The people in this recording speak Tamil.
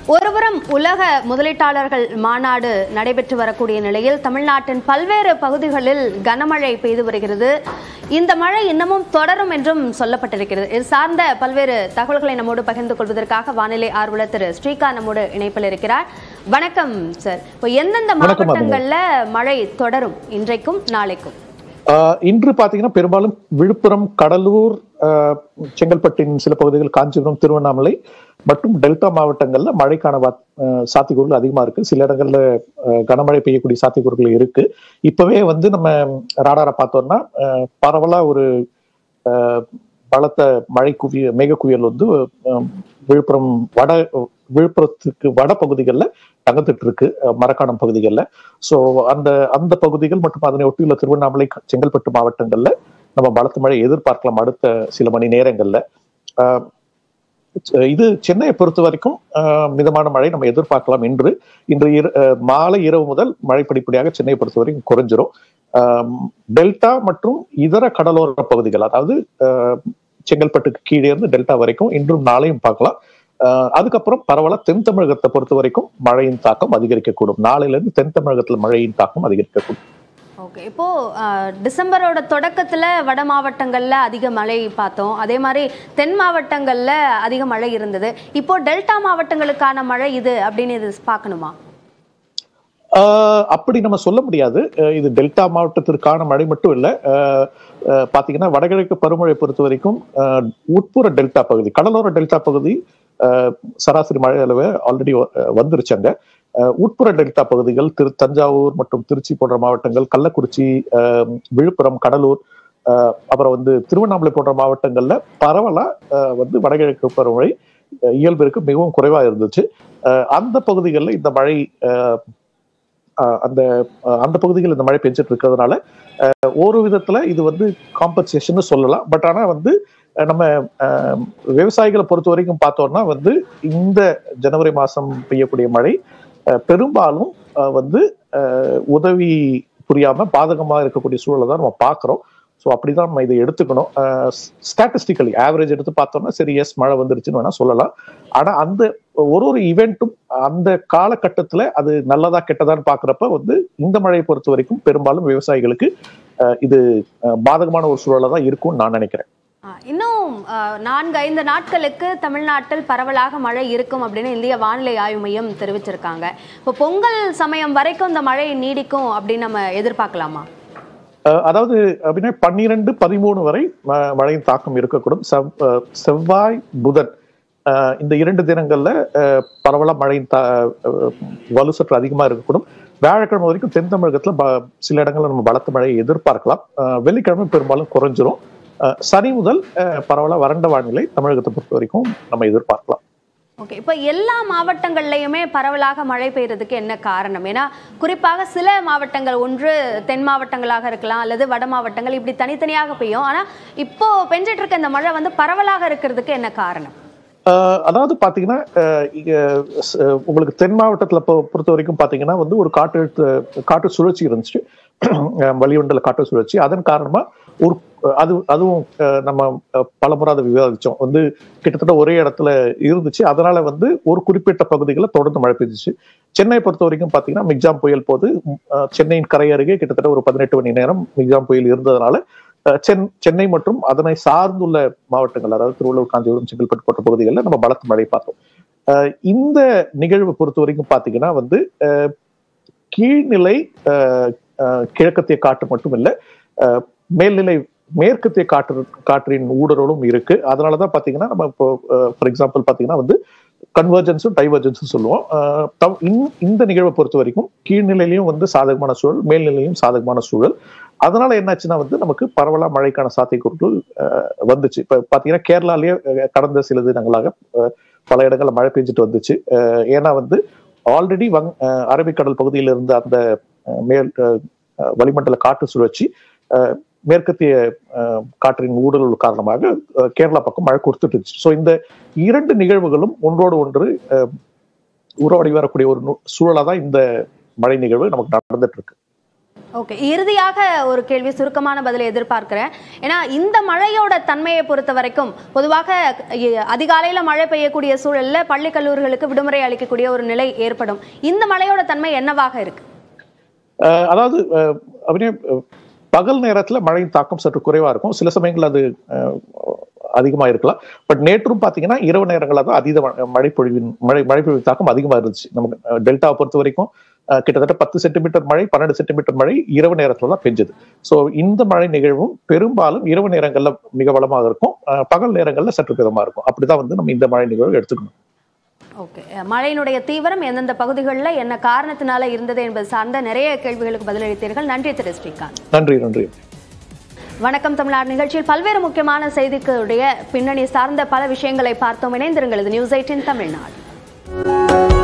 ஒருபுறம் உலக முதலீட்டாளர்கள் மாநாடு நடைபெற்று வரக்கூடிய நிலையில் தமிழ்நாட்டின் பல்வேறு பகுதிகளில் கனமழை பெய்து வருகிறது இந்த மழை இன்னமும் தொடரும் என்றும் சொல்லப்பட்டிருக்கிறது இது சார்ந்த பல்வேறு தகவல்களை நம்மோடு பகிர்ந்து கொள்வதற்காக வானிலை ஆர்வலர் திரு ஸ்ரீகாந்த் நம்மோடு இணைப்பில் இருக்கிறார் வணக்கம் சார் இப்போ எந்தெந்த வணக்கம், மாவட்டங்கள்ல மழை தொடரும் இன்றைக்கும் நாளைக்கும் ஆஹ் இன்று பாத்தீங்கன்னா பெரும்பாலும் விழுப்புரம் கடலூர் ஆஹ் செங்கல்பட்டின் சில பகுதிகள் காஞ்சிபுரம் திருவண்ணாமலை மற்றும் டெல்டா மாவட்டங்கள்ல மழைக்கான வாத்- ஆஹ் சாத்தியக்கூறுகள் அதிகமா இருக்கு சில இடங்கள்ல ஆஹ் கனமழை பெய்யக்கூடிய சாத்தியக்கூறுகள் இருக்கு இப்பவே வந்து நம்ம ராடாரை பார்த்தோம்னா ஆஹ் பரவலா ஒரு ஆஹ் பலத்த மழை குவிய மேக குவியல் வந்து ஆஹ் விழுப்புரம் வட விழுப்புரத்துக்கு வட பகுதிகளில் தங்கத்துட்டு இருக்கு ஆஹ் மரக்காணம் பகுதிகளில் ஸோ அந்த அந்த பகுதிகள் மற்றும் அதனை ஒட்டியுள்ள திருவண்ணாமலை செங்கல்பட்டு மாவட்டங்கள்ல நம்ம பலத்த மழை எதிர்பார்க்கலாம் அடுத்த சில மணி நேரங்கள்ல ஆஹ் இது சென்னையை பொறுத்த வரைக்கும் ஆஹ் மிதமான மழை நம்ம எதிர்பார்க்கலாம் இன்று இன்று இர- ஆஹ் மாலை இரவு முதல் மழை படிப்படியாக சென்னையை பொறுத்த வரைக்கும் குறைஞ்சிரும் ஆஹ் டெல்டா மற்றும் இதர கடலோர பகுதிகள் அதாவது ஆஹ் செங்கல்பட்டுக்கு கீழே இருந்து டெல்டா வரைக்கும் இன்றும் நாளையும் பார்க்கலாம் ஆஹ் அதுக்கப்புறம் பரவலா தென் தமிழகத்தை பொறுத்த வரைக்கும் மழையின் தாக்கம் அதிகரிக்கக்கூடும் நாளையில இருந்து தென் தமிழகத்துல மழையின் தாக்கம் அதிகரிக்கக்கூடும் ஓகே இப்போ அஹ், டிசம்பரோட தொடக்கத்துல வட மாவட்டங்கள்ல அதிக மழை பார்த்தோம் அதே மாதிரி தென் மாவட்டங்கள்ல அதிக மழை இருந்தது இப்போ டெல்டா மாவட்டங்களுக்கான மழை இது அப்படின்னு இது பார்க்கணுமா ஆஹ் அப்படி நம்ம சொல்ல முடியாது அஹ் இது டெல்டா மாவட்டத்திற்கான மழை மட்டும் இல்ல ஆஹ் ஆஹ் பாத்தீங்கன்னா வடகிழக்கு பருவமழை பொறுத்த வரைக்கும் ஆஹ் உட்புற டெல்டா பகுதி கடலோர டெல்டா பகுதி ஆஹ் சராசரி மழை அளவு ஆல்ரெடி வந்துருச்சு அங்க ஆஹ் உட்புற டெல்டா பகுதிகள் திரு தஞ்சாவூர் மற்றும் திருச்சி போன்ற மாவட்டங்கள் கள்ளக்குறிச்சி ஆஹ் விழுப்புரம் கடலூர் ஆஹ் அப்புறம் வந்து திருவண்ணாமலை போன்ற மாவட்டங்கள்ல பரவலா ஆஹ் வந்து வடகிழக்கு பருவமழை ஆஹ் இயல்பிற்கு மிகவும் குறைவா இருந்துச்சு ஆஹ் அந்த பகுதிகளில் இந்த மழை ஆஹ் ஆஹ் அந்த ஆஹ் அந்த பகுதியில் இந்த மழை பெஞ்சிட்டு இருக்கிறதுனால ஆஹ் ஒரு விதத்துல இது வந்து காம்பன்சேஷன் சொல்லலாம் பட் ஆனா வந்து ஆஹ் நம்ம ஆஹ் விவசாயிகளை பொறுத்த வரைக்கும் பார்த்தோம்னா வந்து இந்த ஜனவரி மாசம் பெய்யக்கூடிய மழை ஆஹ் பெரும்பாலும் ஆஹ் வந்து ஆஹ் உதவி புரியாம பாதகமா இருக்கக்கூடிய சூழலை தான் நம்ம பார்க்கிறோம் ஸோ அப்படிதான் நம்ம இதை எடுத்துக்கணும் ஸ்டாட்டிஸ்டிக்கலி ஆவரேஜ் எடுத்து பார்த்தோம்னா சரி எஸ் மழை வந்துருச்சுன்னு வேணா சொல்லலாம் ஆனா அந்த ஒரு ஒரு இவெண்ட்டும் அந்த காலகட்டத்துல அது நல்லதா கெட்டதான்னு பாக்குறப்ப வந்து இந்த மழையை பொறுத்த வரைக்கும் பெரும்பாலும் விவசாயிகளுக்கு அஹ், இது அஹ், பாதகமான ஒரு சூழலா தான் இருக்கும்னு நான் நினைக்கிறேன் அஹ், இன்னும் அஹ், நான்கு ஐந்து நாட்களுக்கு தமிழ்நாட்டில் பரவலாக மழை இருக்கும் அப்படின்னு இந்திய வானிலை ஆய்வு மையம் தெரிவிச்சிருக்காங்க இப்போ பொங்கல் சமயம் வரைக்கும் இந்த மழை நீடிக்கும் அப்படின்னு நம்ம எதிர்பார்க்கலாமா அஹ், அதாவது அப்படின்னா பன்னிரெண்டு பதிமூணு வரை ம- மழையின் தாக்கம் இருக்கக்கூடும் செவ் அஹ், செவ்வாய் புதன் அஹ், இந்த இரண்டு தினங்கள்ல அஹ், பரவலா மழையின் தா அஹ், வலு சற்று அதிகமா இருக்கக்கூடும் வியாழக்கிழமை வரைக்கும் தென் தமிழகத்துல ப- சில இடங்கள்ல நம்ம பலத்த மழையை எதிர்பார்க்கலாம் அஹ், வெள்ளிக்கிழமை பெரும்பாலும் குறைஞ்சிரும் அஹ், சனி முதல் அஹ், பரவலா வறண்ட வானிலை தமிழகத்தை பொறுத்த வரைக்கும் நம்ம எதிர்பார்க்கலாம் ஓகே இப்போ எல்லா மாவட்டங்கள்லையுமே பரவலாக மழை பெய்யறதுக்கு என்ன காரணம் ஏன்னா குறிப்பாக சில மாவட்டங்கள் ஒன்று தென் மாவட்டங்களாக இருக்கலாம் அல்லது வட மாவட்டங்கள் இப்படி தனித்தனியாக பெய்யும் ஆனா இப்போ பெஞ்சிட்டு இருக்க இந்த மழை வந்து பரவலாக இருக்கிறதுக்கு என்ன காரணம் ஆஹ் அதாவது பாத்தீங்கன்னா ஆஹ் இங்க ஸ்- உங்களுக்கு தென் மாவட்டத்துல பொ- பொறுத்த வரைக்கும் பாத்தீங்கன்னா வந்து ஒரு காற்றழுத்த காற்று சுழற்சி இருந்துச்சு ஆஹ் வளிமண்டல காற்று சுழற்சி அதன் காரணமா ஒரு அது அதுவும் ஆஹ் நம்ம ஆஹ் பலமுறை அதை விவாதிச்சோம் வந்து கிட்டத்தட்ட ஒரே இடத்துல இருந்துச்சு அதனால வந்து ஒரு குறிப்பிட்ட பகுதிகளில் தொடர்ந்து மழை பெய்ஞ்சிச்சு சென்னை பொறுத்த வரைக்கும் பாத்தீங்கன்னா மிக்ஜாம் புயல் போது ஆஹ் சென்னையின் கரை அருகே கிட்டத்தட்ட ஒரு பதினெட்டு மணி நேரம் மிக்ஜாம் புயல் இருந்ததுனால அஹ் சென் சென்னை மற்றும் அதனை சார்ந்துள்ள மாவட்டங்கள் அதாவது திருவள்ளூர் காஞ்சிபுரம் செங்கல்பட்டு போன்ற பகுதிகளில் நம்ம பலத்த மழை பார்த்தோம் அஹ் இந்த நிகழ்வு பொறுத்த வரைக்கும் பாத்தீங்கன்னா வந்து அஹ் கீழ்நிலை அஹ் அஹ் கிழக்கத்திய காற்று மட்டும் இல்ல அஹ் மேல்நிலை மேற்கத்திய காற்று காற்றின் ஊடுருவலும் இருக்கு அதனாலதான் பாத்தீங்கன்னா நம்ம இப்போ ஃபார் எக்ஸாம்பிள் பாத்தீங்கன்னா வந்து கன்வர்ஜன்ஸும் டைவர்ஜன்ஸும் சொல்லுவோம் அஹ் தம்- இந்த- இந்த நிகழ்வை பொறுத்த வரைக்கும் கீழ்நிலையிலையும் வந்து சாதகமான சூழல் மேல்நிலையும் சாதகமான சூழல் அதனால என்னாச்சுன்னா வந்து நமக்கு பரவலா மழைக்கான சாத்தியக்கூறுகள் அஹ், வந்துச்சு இப்ப பாத்தீங்கன்னா கேரளாலயே அஹ், கடந்த சில தினங்களாக அஹ், பல இடங்கள்ல மழை பெஞ்சிட்டு வந்துச்சு அஹ், ஏன்னா வந்து ஆல்ரெடி வங் அஹ், அரபிக்கடல் பகுதியில் இருந்த அந்த அஹ், மேல் அஹ், அஹ், வளிமண்டல காற்று சுழற்சி அஹ், மேற்கத்திய அஹ், காற்றின் ஊடுருவல் காரணமாக அஹ், கேரளா பக்கம் மழை கொடுத்துட்டு இருந்துச்சு ஸோ இந்த இரண்டு நிகழ்வுகளும் ஒன்றோடு ஒன்று அஹ், உருவாடி வரக்கூடிய ஒரு நு- சூழலா தான் இந்த மழை நிகழ்வு நமக்கு நடந்துட்டு இருக்கு ஓகே இறுதியாக ஒரு கேள்வி சுருக்கமான பதிலை எதிர்பார்க்கிறேன் ஏன்னா இந்த மழையோட தன்மையை பொறுத்த வரைக்கும் பொதுவாக இ- அதிகாலையில மழை பெய்யக்கூடிய சூழல்ல பள்ளி கல்லூரிகளுக்கு விடுமுறை அளிக்கக்கூடிய ஒரு நிலை ஏற்படும் இந்த மழையோட தன்மை என்னவாக இருக்கு அஹ் அதாவது அஹ் அபிநயம், அஹ் பகல் நேரத்துல மழையின் தாக்கம் சற்று குறைவா இருக்கும் சில சமயங்கள் அது அஹ், அதிகமா இருக்கலாம் பட் நேற்றும் பாத்தீங்கன்னா இரவு நேரங்களில் தான் அதீத ம- மழைப்பொழிவின் மழை மழைப்பொழிவு தாக்கம் அதிகமா இருந்துச்சு நமக்கு அஹ், டெல்டாவை பொறுத்த வரைக்கும் அஹ், கிட்டத்தட்ட பத்து சென்டிமீட்டர் மழை பன்னெண்டு சென்டிமீட்டர் மழை இரவு நேரத்துல தான் பெஞ்சது ஸோ இந்த மழை நிகழ்வும் பெரும்பாலும் இரவு நேரங்கள்ல மிக வளமாக இருக்கும் அஹ், பகல் நேரங்கள்ல சற்று மிதமா இருக்கும் அப்படிதான் வந்து நம்ம இந்த மழை நிகழ்வு எடுத்துக்கணும் ஓகே மழையினுடைய தீவிரம் எந்தெந்த பகுதிகளில் என்ன காரணத்தினால இருந்தது என்பது சார்ந்த நிறைய கேள்விகளுக்கு பதிலளித்தீர்கள் நன்றி திரு ஸ்ரீகாந்த் நன்றி நன்றி வணக்கம் தமிழ்நாடு நிகழ்ச்சியில் பல்வேறு முக்கியமான செய்திகளுடைய பின்னணி சார்ந்த பல விஷயங்களை பார்த்தோம் இணைந்திருங்கள் இது நியூஸ் எயிட்டின் தமிழ்நாடு